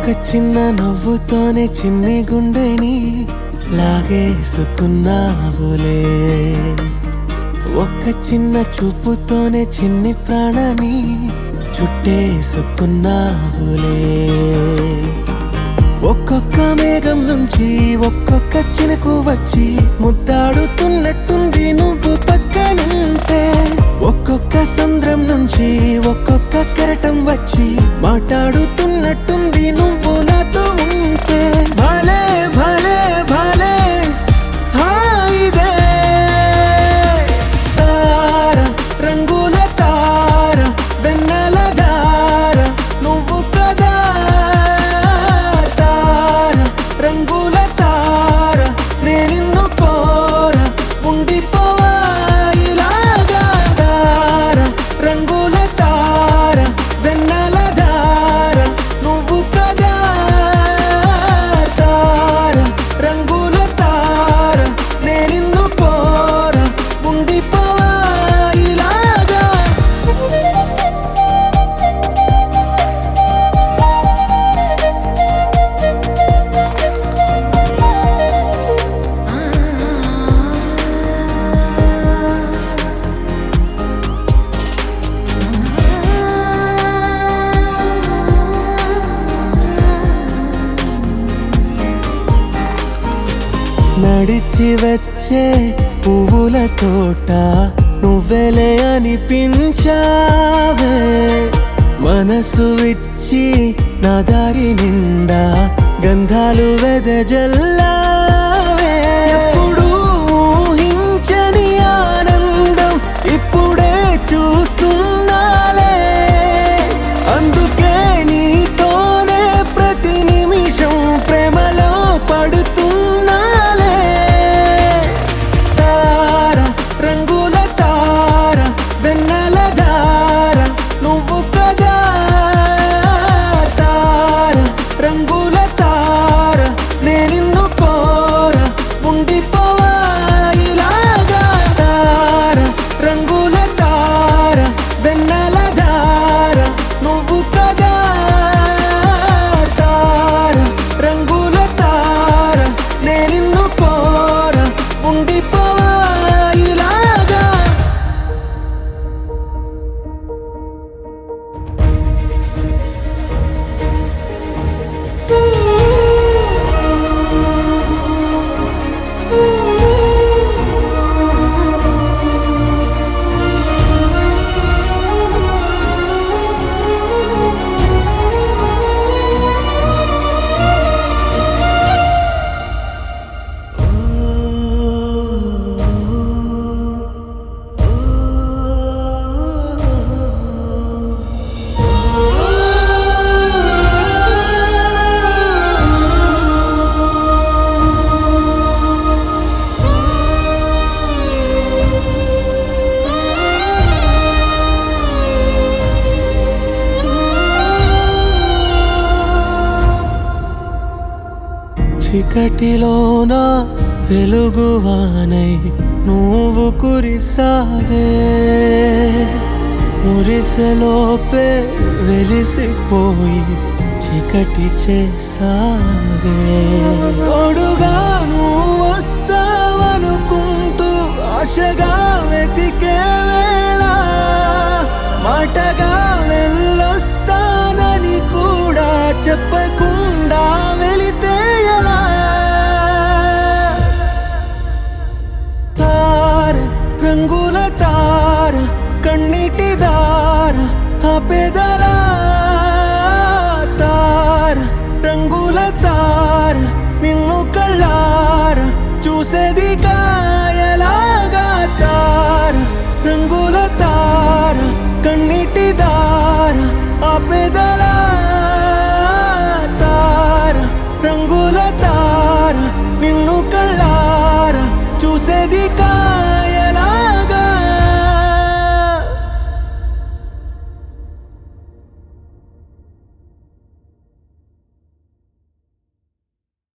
చిన్న నవ్వుతోనే చిన్ని గుండెని లాగేసుకున్నావులే ఒక్క చిన్న చూపుతోనే చిన్ని ప్రాణని చుట్టేసుకున్నావులే ఒక్కొక్క మేఘం నుంచి ఒక్కొక్క చినుకు వచ్చి ముద్దాడుతున్నట్టుంది నువ్వు పక్కనుంటే ఒక్కొక్క సంద్రం నుంచి ఒక్కొక్క కెరటం వచ్చి మాట్లాడుతున్నట్టుంది నువ్వు నాతో ఉంటే భలే భలే భలే హాయిదే తార రంగుల తార వెన్నెల దార నువ్వు కదా తార రంగుల తార నేను కోర ఉండిపోవా ఇలాగా తార రంగుల తార వెన్నెల దార నువ్వు కదా తార రంగుల తార నేను కోర ఉండిపోవా ఇలాగా నడిచి వచ్చే పువ్వుల తోట నువ్వెలే అనిపించావే మనసు ఇచ్చి నా దారి నిండా గంధాలు వెదజల్లావే ఎప్పుడూ ఊహించని ఆనందం ఇప్పుడే చూస్తున్నాలే అందుకే నీతోనే ప్రతి నిమిషం ప్రేమలో పడుతున్నాలే తార రంగుల తార వెన్నెల దార నువ్వు కదా తార రంగుల తార నేను కోర ఉండిపోవా ఇలాగా తార రంగుల తార వెన్నెల దార నువ్వు కదా తార రంగుల తార నేను కోర ఉండిపోవా ఇలాగా చీకటిలోన వెలుగువానై నువ్వు కురిసావే మురిసెలోపే వెలిసిపోయి చీకటి చేసావే తోడుగా నువ్వు వస్తావనుకుంటూ ఆశగా వెతికే వేళ మాటగా వెళ్ళొస్తానని కూడా చెప్పగా